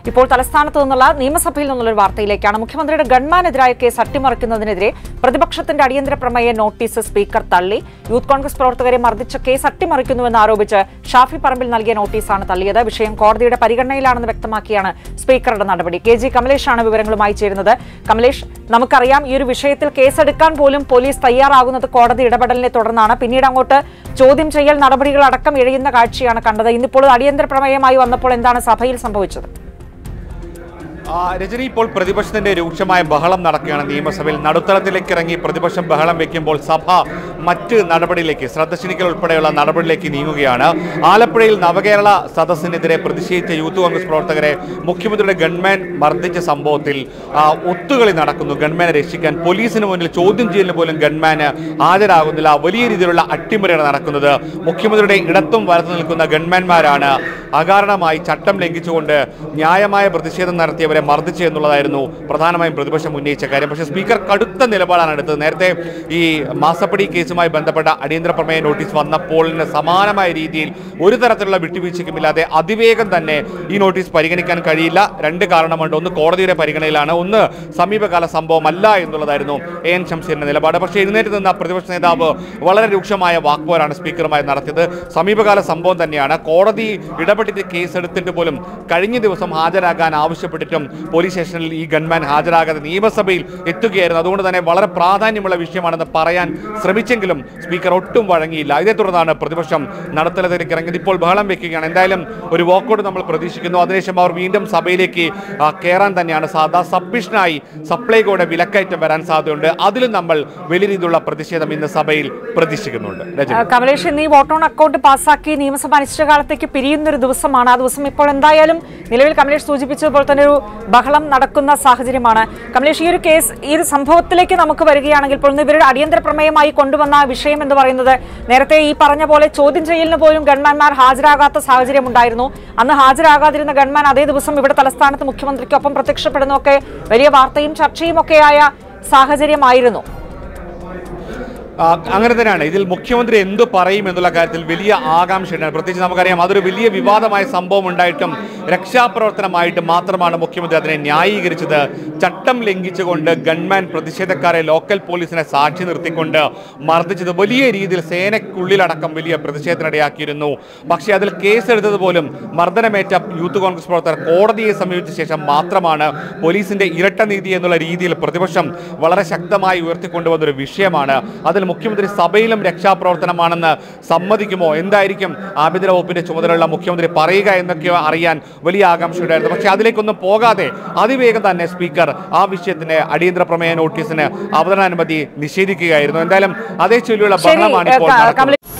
ഇപ്പോൾ തലസ്ഥാനത്ത് നിന്നുള്ള നിയമസഭയിൽ നിന്നുള്ള ഒരു വാർത്തയിലേക്കാണ് മുഖ്യമന്ത്രിയുടെ ഗൺമാനെതിരായ കേസ് അട്ടിമറിക്കുന്നതിനെതിരെ പ്രതിപക്ഷത്തിന്റെ അടിയന്തര പ്രമേയ നോട്ടീസ് സ്പീക്കർ തള്ളി യൂത്ത് കോൺഗ്രസ് പ്രവർത്തകരെ മർദ്ദിച്ച കേസ് അട്ടിമറിക്കുന്നുവെന്ന് ആരോപിച്ച് ഷാഫി പറമ്പിൽ നൽകിയ നോട്ടീസാണ് തള്ളിയത് വിഷയം കോടതിയുടെ പരിഗണനയിലാണെന്ന് വ്യക്തമാക്കിയാണ് സ്പീക്കറുടെ നടപടി കെ ജി കമലേഷാണ് വിവരങ്ങളുമായി ചേരുന്നത് കമലേഷ് നമുക്കറിയാം ഈ ഒരു വിഷയത്തിൽ കേസെടുക്കാൻ പോലും പോലീസ് തയ്യാറാകുന്നത് കോടതി ഇടപെടലിനെ തുടർന്നാണ് പിന്നീട് അങ്ങോട്ട് ചോദ്യം ചെയ്യൽ നടപടികൾ അടക്കം ഇഴയുന്ന കാഴ്ചയാണ് കണ്ടത് ഇന്നിപ്പോൾ അടിയന്തര പ്രമേയമായി വന്നപ്പോൾ എന്താണ് സഭയിൽ സംഭവിച്ചത് ആ, രജനി ഇപ്പോൾ പ്രതിപക്ഷത്തിന്റെ രൂക്ഷമായ ബഹളം നടക്കുകയാണ് നിയമസഭയിൽ നടുത്തളത്തിലേക്ക് ഇറങ്ങി പ്രതിപക്ഷം ബഹളം വെക്കുമ്പോൾ സഭ മറ്റ് നടപടിയിലേക്ക് ശ്രദ്ധ ക്ഷണിക്കൽ ഉൾപ്പെടെയുള്ള നടപടിയിലേക്ക് നീങ്ങുകയാണ് ആലപ്പുഴയിൽ നവകേരള സദസ്സിനെതിരെ പ്രതിഷേധിച്ച യൂത്ത് കോൺഗ്രസ് പ്രവർത്തകരെ മുഖ്യമന്ത്രിയുടെ ഗൺമാൻ മർദ്ദിച്ച സംഭവത്തിൽ ആ, ഒത്തുകളി നടക്കുന്നു ഗൺമാനെ രക്ഷിക്കാൻ പോലീസിന് മുന്നിൽ ചോദ്യം ചെയ്യലിന് പോലും ഗൺമാന് ഹാജരാകുന്നില്ല വലിയ രീതിയിലുള്ള അട്ടിമറിയാണ് നടക്കുന്നത് മുഖ്യമന്ത്രിയുടെ ഇടത്തും വലത്തു നിൽക്കുന്ന ഗൺമാൻമാരാണ് അകാരണമായി ചട്ടം ലംഘിച്ചുകൊണ്ട് ന്യായമായ പ്രതിഷേധം നടത്തിയവരെ മർദ്ദിച്ചു എന്നുള്ളതായിരുന്നു പ്രധാനമായും പ്രതിപക്ഷം ഉന്നയിച്ച കാര്യം പക്ഷേ സ്പീക്കർ കടുത്ത നിലപാടാണ് എടുത്തത് നേരത്തെ ഈ മാസപ്പടി കേസുമായി ബന്ധപ്പെട്ട അടിയന്തര പ്രമേയ നോട്ടീസ് വന്നപ്പോളിന് സമാനമായ രീതിയിൽ ഒരു തരത്തിലുള്ള വിട്ടുവീഴ്ചയ്ക്കുമില്ലാതെ അതിവേഗം തന്നെ ഈ നോട്ടീസ് പരിഗണിക്കാൻ കഴിയില്ല രണ്ട് കാരണമുണ്ട് ഒന്ന് കോടതിയുടെ പരിഗണനയിലാണ് ഒന്ന് സമീപകാല സംഭവമല്ല എന്നുള്ളതായിരുന്നു എ എൻ ഷംസീറിന്റെ നിലപാട് പക്ഷേ എഴുന്നേറ്റ് നിന്ന പ്രതിപക്ഷ നേതാവ് വളരെ രൂക്ഷമായ വാക്പോരാണ് സ്പീക്കറുമായി നടത്തിയത് സമീപകാല സംഭവം തന്നെയാണ് കോടതി ഇടപെട്ടിട്ട് കേസ് എടുത്തിട്ട് പോലും കഴിഞ്ഞ ദിവസം ഹാജരാകാൻ ആവശ്യപ്പെട്ടിട്ടും പോലീസ് സ്റ്റേഷനിൽ ഈ ഗൺമാൻ ഹാജരാകാതെ നിയമസഭയിൽ എത്തുകയായിരുന്നു അതുകൊണ്ട് തന്നെ വളരെ പ്രാധാന്യമുള്ള വിഷയമാണെന്ന് പറയാൻ ശ്രമിച്ചെങ്കിലും സ്പീക്കർ ഒട്ടും വഴങ്ങിയില്ല ഇതേ തുടർന്നാണ് പ്രതിപക്ഷം നടത്തലത്തിലേക്ക് ഇറങ്ങിയത് ഇപ്പോൾ ബഹളം വെക്കുകയാണ് എന്തായാലും ഒരു വാക്കൗട്ട് നമ്മൾ പ്രതീക്ഷിക്കുന്നു അതിനുശേഷം അവർ വീണ്ടും സഭയിലേക്ക് ആ, കയറാൻ തന്നെയാണ് സാധാ സബ്മിഷനായി സപ്ലൈകോയുടെ വിലക്കയറ്റം വരാൻ സാധ്യതയുണ്ട് അതിലും നമ്മൾ വലിയ രീതിയിലുള്ള പ്രതിഷേധം ഇന്ന് സഭയിൽ പ്രതീക്ഷിക്കുന്നുണ്ട് രജനി ആ, കമലേഷ് ഇന്ന് ഈ വോട്ട് ഓൺ അക്കൗണ്ട് പാസ്സാക്കി നിയമസഭ അനിശ്ചിതകാലത്തേക്ക് പിരിയുന്ന ഒരു ദിവസമാണ് ആ ദിവസം ഇപ്പോൾ എന്തായാലും നിലവിൽ കമലേഷ് സൂചിപ്പിച്ചതുപോലെ തന്നെ ഒരു ബഹളം നടക്കുന്ന സാഹചര്യമാണ് കമലേഷ് ഈ ഒരു കേസ് ഈ ഒരു സംഭവത്തിലേക്ക് നമുക്ക് വരികയാണെങ്കിൽ ഇപ്പോൾ ഇന്ന് ഇവരുടെ അടിയന്തര പ്രമേയമായി കൊണ്ടുവന്ന ആ വിഷയം എന്ന് പറയുന്നത് നേരത്തെ ഈ പറഞ്ഞ പോലെ ചോദ്യം ചെയ്യലിന് പോലും ഗൺമാൻമാർ ഹാജരാകാത്ത സാഹചര്യം ഉണ്ടായിരുന്നു അന്ന് ഹാജരാകാതിരുന്ന ഗൺമാൻ അതേ ദിവസം ഇവിടെ തലസ്ഥാനത്ത് മുഖ്യമന്ത്രിക്കൊപ്പം പ്രത്യക്ഷപ്പെടുന്നതൊക്കെ വലിയ വാർത്തയും ചർച്ചയും ഒക്കെയായ സാഹചര്യമായിരുന്നു ആ, അങ്ങനെ തന്നെയാണ് ഇതിൽ മുഖ്യമന്ത്രി എന്ത് പറയും എന്നുള്ള കാര്യത്തിൽ വലിയ ആകാംക്ഷയാണ് പ്രത്യേകിച്ച് നമുക്കറിയാം അതൊരു വലിയ വിവാദമായ സംഭവം ഉണ്ടായിട്ടും രക്ഷാപ്രവർത്തനമായിട്ട് മാത്രമാണ് മുഖ്യമന്ത്രി അതിനെ ന്യായീകരിച്ചത് ചട്ടം ലംഘിച്ചുകൊണ്ട് ഗൺമാൻ പ്രതിഷേധക്കാരെ ലോക്കൽ പോലീസിനെ സാക്ഷി നിർത്തിക്കൊണ്ട് മർദ്ദിച്ചത് വലിയ രീതിയിൽ സേനയ്ക്കുള്ളിലടക്കം വലിയ പ്രതിഷേധത്തിനിടയാക്കിയിരുന്നു പക്ഷേ അതിൽ കേസെടുത്തത് പോലും മർദ്ദനമേറ്റ യൂത്ത് കോൺഗ്രസ് പ്രവർത്തകർ കോടതിയെ സമീപിച്ച ശേഷം മാത്രമാണ് പോലീസിന്റെ ഇരട്ട നീതി എന്നുള്ള രീതിയിൽ പ്രതിപക്ഷം വളരെ ശക്തമായി ഉയർത്തിക്കൊണ്ടുവന്ന ഒരു വിഷയമാണ് അതിൽ മുഖ്യമന്ത്രി സഭയിലും രക്ഷാപ്രവർത്തനമാണെന്ന് സമ്മതിക്കുമോ എന്തായിരിക്കും ആഭ്യന്തര വകുപ്പിന്റെ ചുമതലയുള്ള മുഖ്യമന്ത്രി പറയുക എന്നൊക്കെ അറിയാൻ വലിയ ആകാംക്ഷയുണ്ടായിരുന്നു പക്ഷേ അതിലേക്കൊന്നും പോകാതെ അതിവേഗം തന്നെ സ്പീക്കർ ആ വിഷയത്തിന് അടിയന്തര പ്രമേയ നോട്ടീസിന് അവതരണാനുമതി നിഷേധിക്കുകയായിരുന്നു എന്തായാലും അതേ ചൊല്ലിയുള്ള ശരി ബഹളമാണ് ഇപ്പോൾ ക- നടക്കുന്നത്. കമലേഷ്